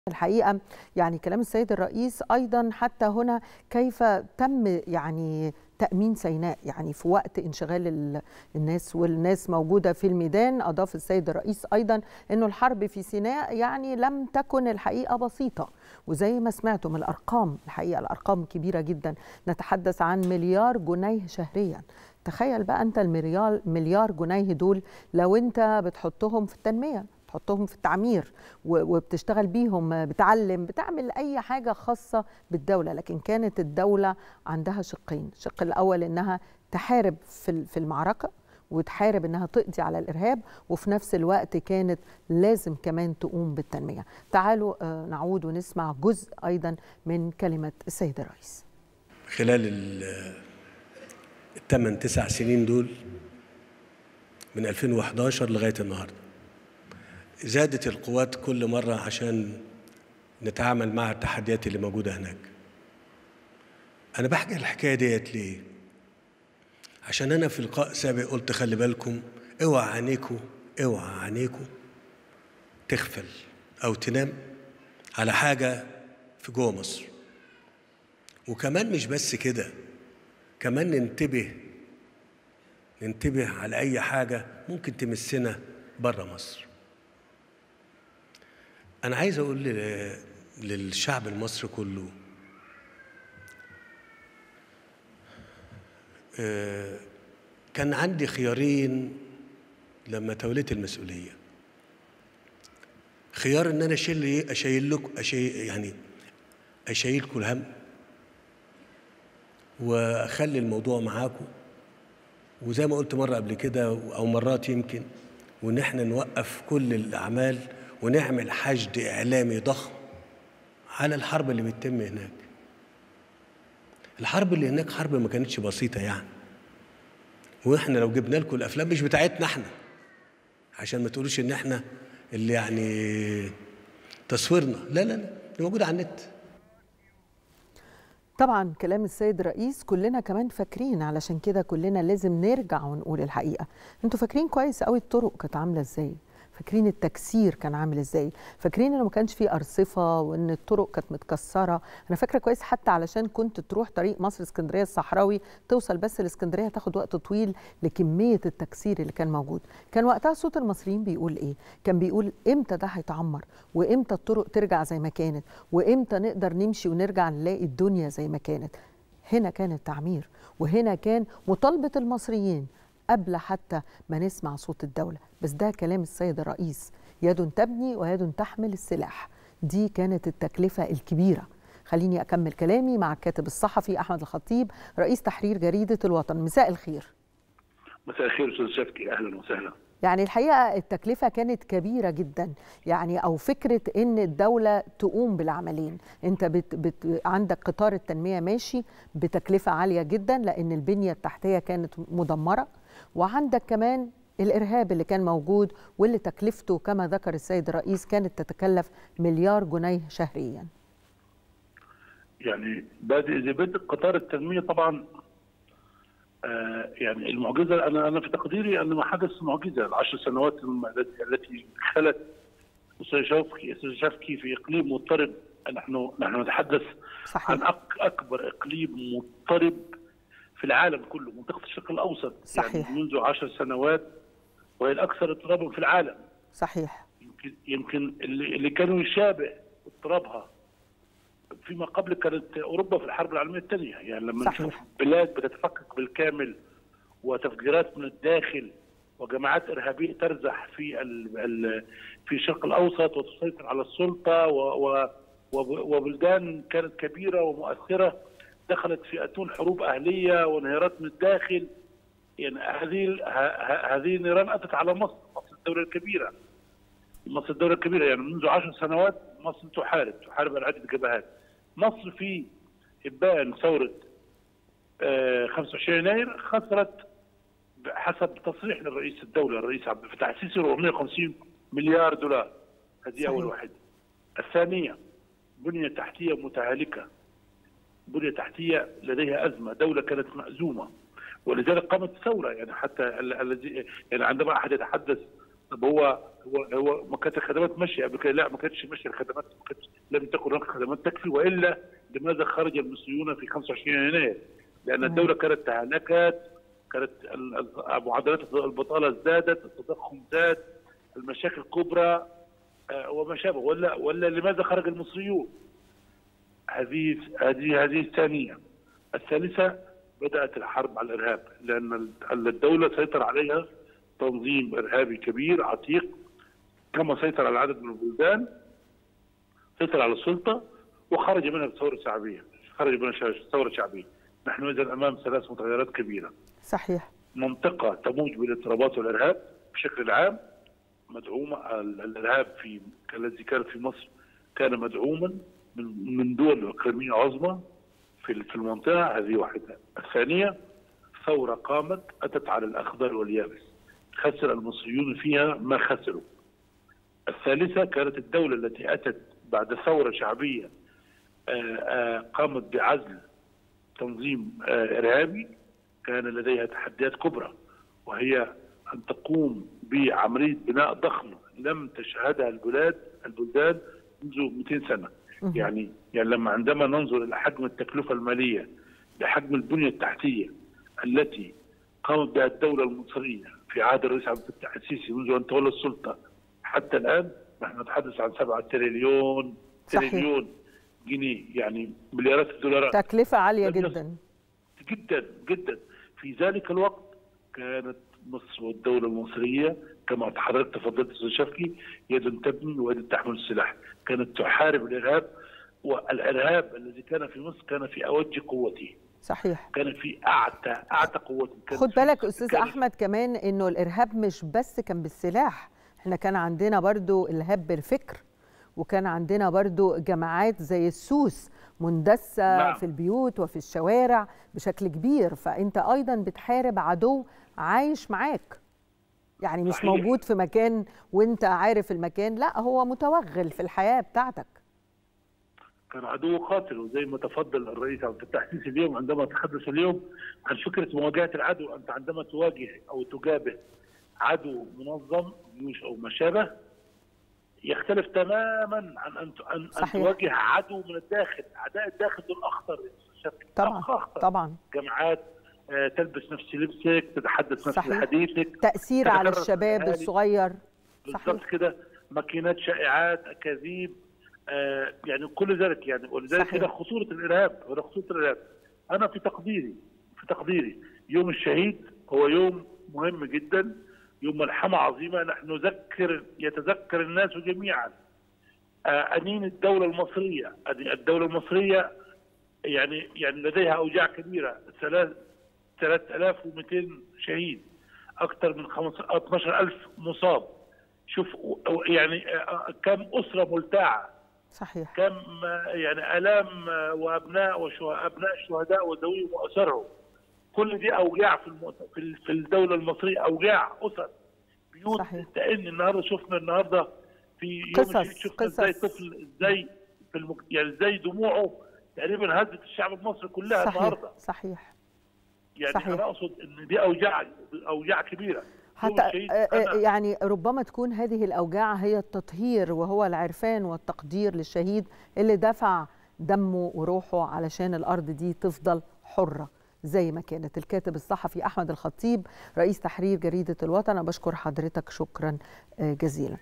الحقيقة يعني كلام السيد الرئيس أيضا حتى هنا كيف تم يعني تأمين سيناء يعني في وقت انشغال ال- الناس والناس موجودة في الميدان أضاف السيد الرئيس أيضا أنه الحرب في سيناء يعني لم تكن الحقيقة بسيطة وزي ما سمعتم الأرقام الحقيقة الأرقام كبيرة جدا نتحدث عن مليار جنيه شهريا تخيل بقى أنت المليار مليار جنيه دول لو أنت بتحطهم في التنمية تحطهم في التعمير و- وبتشتغل بيهم بتعلم بتعمل اي حاجه خاصه بالدوله لكن كانت الدوله عندها شقين الشق الاول انها تحارب في ال- في المعركه وتحارب انها تقضي على الارهاب وفي نفس الوقت كانت لازم كمان تقوم بالتنميه تعالوا آه، نعود ونسمع جزء ايضا من كلمه السيد الرئيس خلال ال- الثمان تسع سنين دول من 2011 لغاية النهاردة زادت القوات كل مرة عشان نتعامل مع التحديات اللي موجودة هناك أنا بحكي الحكاية ديت ليه؟ عشان أنا في لقاء سابق قلت خلي بالكم اوعى عينيكوا اوعى عينيكوا تغفل أو تنام على حاجة في جوه مصر وكمان مش بس كده كمان ننتبه ننتبه على أي حاجة ممكن تمسنا بره مصر أنا عايز أقول لل- للشعب المصري كله آه، كان عندي خيارين لما توليت المسؤولية خيار إن أنا أشيل إيه؟ أشيل لكم أشيل يعني أشيلكم الهم واخلي الموضوع معاكم وزي ما قلت مره قبل كده او مرات يمكن وان احنا نوقف كل الاعمال ونعمل حشد اعلامي ضخم على الحرب اللي بتتم هناك الحرب اللي هناك حرب ما كانتش بسيطه يعني واحنا لو جبنا لكم الافلام مش بتاعتنا احنا عشان ما تقولوش ان احنا اللي يعني تصويرنا لا لا لا دي موجوده على النت طبعا كلام السيد الرئيس كلنا كمان فاكرين علشان كده كلنا لازم نرجع ونقول الحقيقه انتوا فاكرين كويس قوي الطرق كانت عامله ازاي فاكرين التكسير كان عامل ازاي فاكرين انه ما كانش فيه ارصفه وان الطرق كانت متكسره انا فاكره كويس حتى علشان كنت تروح طريق مصر اسكندريه الصحراوي توصل بس لاسكندريه تاخد وقت طويل لكميه التكسير اللي كان موجود كان وقتها صوت المصريين بيقول ايه كان بيقول امتى ده هيتعمر وامتى الطرق ترجع زي ما كانت وامتى نقدر نمشي ونرجع نلاقي الدنيا زي ما كانت هنا كان التعمير وهنا كان مطالبه المصريين قبل حتى ما نسمع صوت الدولة بس ده كلام السيد الرئيس يد تبني ويد تحمل السلاح دي كانت التكلفة الكبيرة خليني أكمل كلامي مع الكاتب الصحفي أحمد الخطيب رئيس تحرير جريدة الوطن مساء الخير مساء الخير استاذ شفقي اهلا وسهلا يعني الحقيقة التكلفة كانت كبيرة جدا يعني أو فكرة إن الدولة تقوم بالعملين أنت بت بت عندك قطار التنمية ماشي بتكلفة عالية جدا لأن البنية التحتية كانت مدمرة وعندك كمان الإرهاب اللي كان موجود واللي تكلفته كما ذكر السيد الرئيس كانت تتكلف مليار جنيه شهريا يعني بادئ اذا بدء قطار التنميه طبعا آه يعني المعجزه انا انا في تقديري ان ما حدث معجزه العشر سنوات الم- التي التي خلت استاذ شوقي استاذ شفقي في اقليم مضطرب نحن نحن نتحدث صحيح عن أك اكبر اقليم مضطرب في العالم كله منطقه الشرق الاوسط صحيح. يعني منذ عشر سنوات وهي الاكثر اضطرابا في العالم صحيح يمكن يمكن اللي, اللي كانوا يشابه اضطرابها فيما قبل كانت اوروبا في الحرب العالميه الثانيه يعني لما صحيح. نشوف بلاد بتتفكك بالكامل وتفجيرات من الداخل وجماعات ارهابيه ترزح في ال ال في الشرق الاوسط وتسيطر على السلطه و و وب- وبلدان كانت كبيره ومؤثره دخلت في اتون حروب اهليه وانهيارات من الداخل يعني هذه ال- ه- ه- هذه النيران اتت على مصر مصر الدوله الكبيره مصر الدولة الكبيرة يعني منذ عشر سنوات مصر تحارب تحارب على عدة جبهات مصر في إبان ثورة آه، 25 يناير خسرت حسب تصريح للرئيس الدولة الرئيس عبد الفتاح السيسي 450 مليار دولار هذه صحيح. أول واحدة الثانية بنية تحتية متهالكة بنية تحتية لديها أزمة دولة كانت مأزومة ولذلك قامت الثورة يعني حتى ال- الذي يعني عندما أحد يتحدث طب هو هو هو ما كانت الخدمات ماشيه قبل كده لا ما كانتش ماشيه الخدمات ما كانتش لم تكن هناك خدمات تكفي والا لماذا خرج المصريون في 25 يناير؟ لان الدوله كانت تهالكت كانت ال- ال- معدلات البطاله ازدادت التضخم زاد المشاكل كبرى آه، وما شابه ولا ولا لماذا خرج المصريون؟ هذه هذه هذه الثانيه الثالثه بدات الحرب على الارهاب لان الدوله سيطر عليها تنظيم ارهابي كبير عتيق كما سيطر على عدد من البلدان سيطر على السلطه وخرج منها بثوره شعبيه خرج منها ثوره شعبيه نحن اذا امام ثلاث متغيرات كبيره صحيح منطقه تموج بالاضطرابات والارهاب بشكل عام مدعومه ال- الارهاب في الذي كان في مصر كان مدعوما من من دول اقليميه عظمى في في المنطقه هذه واحده. الثانيه ثوره قامت اتت على الاخضر واليابس. خسر المصريون فيها ما خسروا. الثالثه كانت الدوله التي اتت بعد ثوره شعبيه آه، آه، قامت بعزل تنظيم آه، ارهابي كان لديها تحديات كبرى وهي ان تقوم بعمليه بناء ضخمه لم تشهدها البلاد البلدان منذ 200 سنه يعني يعني لما عندما ننظر الى حجم التكلفه الماليه لحجم البنيه التحتيه التي قامت بها الدوله المصريه في عهد الرئيس عبد الفتاح السيسي منذ ان تولى السلطه حتى الان نحن نتحدث عن 7 تريليون صحيح. تريليون جنيه يعني مليارات الدولارات تكلفة عالية لم يصل. جدا جدا جدا في ذلك الوقت كانت مصر والدولة المصرية كما حضرتك تفضلت استاذ شفقي يد تبني ويد تحمل السلاح كانت تحارب الارهاب والارهاب الذي كان في مصر كان في اوج قوته صحيح كان في اعتى اعتى قوته كان خد في- بالك استاذ كان- احمد كمان انه الارهاب مش بس كان بالسلاح احنا كان عندنا برضو الهاب بالفكر وكان عندنا برضو جماعات زي السوس مندسة نعم. في البيوت وفي الشوارع بشكل كبير فانت ايضا بتحارب عدو عايش معاك يعني مش صحيح. موجود في مكان وانت عارف المكان لا هو متوغل في الحياة بتاعتك كان عدو قاتل وزي ما تفضل الرئيس عبد الفتاح السيسي اليوم عندما تحدث اليوم عن فكره مواجهه العدو انت عندما تواجه او تجابه عدو منظم جيوش او ما شابه يختلف تماما عن ان ان, أن صحيح. تواجه عدو من الداخل اعداء الداخل دول اخطر شكل طبعا اخطر طبعا جماعات آه، تلبس نفس لبسك تتحدث نفس صحيح. حديثك تأثير على تتكرر في الشباب الأهالي. الصغير بالضبط صحيح كده ماكينات شائعات اكاذيب آه يعني كل ذلك يعني ولذلك صحيح. هنا خطوره الارهاب هنا خطوره الارهاب انا في تقديري في تقديري يوم الشهيد هو يوم مهم جدا يوم ملحمه عظيمه نحن نذكر يتذكر الناس جميعا آه انين الدوله المصريه أني الدوله المصريه يعني يعني لديها اوجاع كبيره ثلاث 3200 شهيد اكثر من 12000 مصاب شوف يعني كم اسره ملتعه صحيح كم يعني الام وابناء وابناء الشهداء وذويهم واسرهم كل دي اوجاع في المؤت... في في الدوله المصريه اوجاع اسر بيوت صحيح. تأن النهارده شفنا النهارده في يوم قصص- الشهيد شفنا ازاي قصص. طفل ازاي في المك... يعني ازاي دموعه تقريبا هزت الشعب المصري كلها صحيح النهارده صحيح يعني صحيح. انا اقصد ان دي اوجاع اوجاع كبيره يوم حتى الشهيد آه، آه، أنا- يعني ربما تكون هذه الأوجاع هي التطهير وهو العرفان والتقدير للشهيد اللي دفع دمه وروحه علشان الأرض دي تفضل حرة زي ما كانت الكاتب الصحفي أحمد الخطيب رئيس تحرير جريدة الوطن أنا بشكر حضرتك شكرا آه، جزيلا